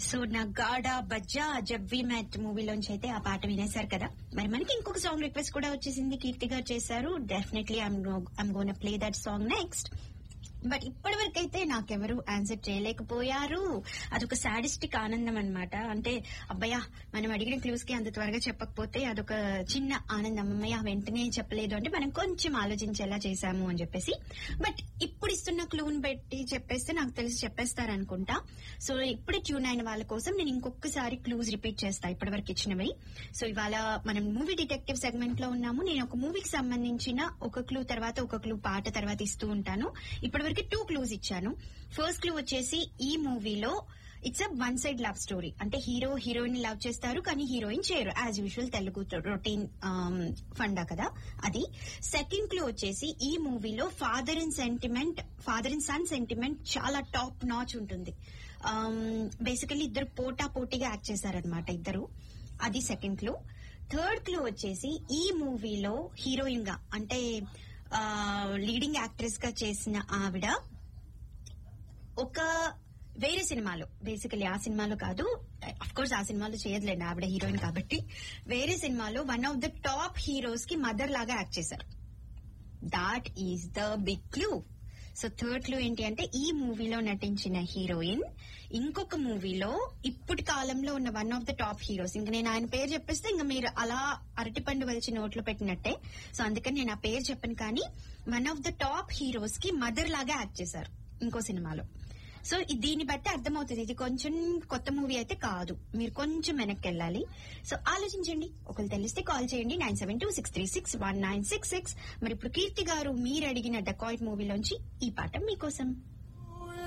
so నా గాడా బజ్జా జబ్బీ mat మూవీలోంచి అయితే ఆ పాట వినేశారు కదా మరి మనకి ఇంకొక సాంగ్ రిక్వెస్ట్ కూడా వచ్చేసింది కీర్తి గారు చేశారు definitely I'm gonna play that song next but ఇప్పటి వరకు అయితే నాకెవరు ఆన్సర్ చేయలేకపోయారు అదొక సాడిస్టిక్ ఆనందం అన్నమాట అంటే అబ్బయ్యా మనం అడిగిన క్లూస్ కి అంత త్వరగా చెప్పకపోతే అదొక చిన్న ఆనందం అమ్మయ్య వెంటనే చెప్పలేదు అంటే మనం కొంచెం ఆలోచించేలా చేశాము అని చెప్పేసి బట్ ఇప్పుడు ఇస్తున్న క్లూని పెట్టి చెప్పేస్తే నాకు తెలిసి చెప్పేస్తారనుకుంటా సో ఇప్పుడే ట్యూన్ అయిన వాళ్ళ కోసం నేను ఇంకొకసారి క్లూస్ రిపీట్ చేస్తా ఇప్పటి వరకు ఇచ్చినవి సో ఇవాళ మనం మూవీ డిటెక్టివ్ సెగ్మెంట్ లో ఉన్నాము నేను ఒక మూవీకి సంబంధించిన ఒక క్లూ తర్వాత ఒక క్లూ పాట తర్వాత ఇస్తూ ఉంటాను ఇప్పటి వరకు టూ క్లూస్ ఇచ్చాను ఫస్ట్ క్లూ వచ్చేసి ఈ మూవీలో it's a one side love story అంటే హీరో హీరోయిన్ లవ్ చేస్తారు కానీ హీరోయిన్ చేయరు as usual Telugu routine funda కదా అది సెకండ్ క్లూ వచ్చేసి ఈ మూవీలో father and sentiment father and son sentiment చాలా టాప్ నాచ్ ఉంటుంది బేసికలీ ఇద్దరు పోటా పోటీగా యాక్ట్ చేశారనమాట ఇద్దరు అది సెకండ్ క్లూ థర్డ్ క్లూ వచ్చేసి ఈ మూవీలో హీరోయిన్ గా అంటే లీడింగ్ యాక్ట్రెస్ గా చేసిన ఆవిడ ఒక వేరే సినిమాలో బేసికలీ ఆ సినిమాలో కాదు అఫ్ కోర్స్ ఆ సినిమాలో చేయదులేండి ఆవిడ హీరోయిన్ కాబట్టి వేరే సినిమాలో one of the top heroes కి మదర్ లాగా యాక్ట్ చేశారు that is the big clue so third clue ఏంటి అంటే ఈ మూవీలో నటించిన హీరోయిన్ ఇంకొక మూవీలో ఇప్పటి కాలంలో ఉన్న one of the top heroes ఇంకా నేను ఆయన పేరు చెప్పేస్తే ఇంకా మీరు అలా అరటిపండు వలిచి నోట్లో పెట్టినట్టే సో అందుకని నేను ఆ పేరు చెప్పను కానీ one of the top heroes కి మదర్ లాగా యాక్ట్ చేశారు ఇంకో సినిమాలో సో దీన్ని బట్టి అర్థమవుతుంది ఇది కొంచెం కొత్త మూవీ అయితే కాదు మీరు కొంచెం వెనక్కి వెళ్ళాలి సో ఆలోచించండి ఒకరు తెలిస్తే కాల్ చేయండి nine seven two six three six one nine six six మరి ఇప్పుడు కీర్తి గారు మీరు అడిగిన డకాయిట్ మూవీలోంచి ఈ పాట మీకోసం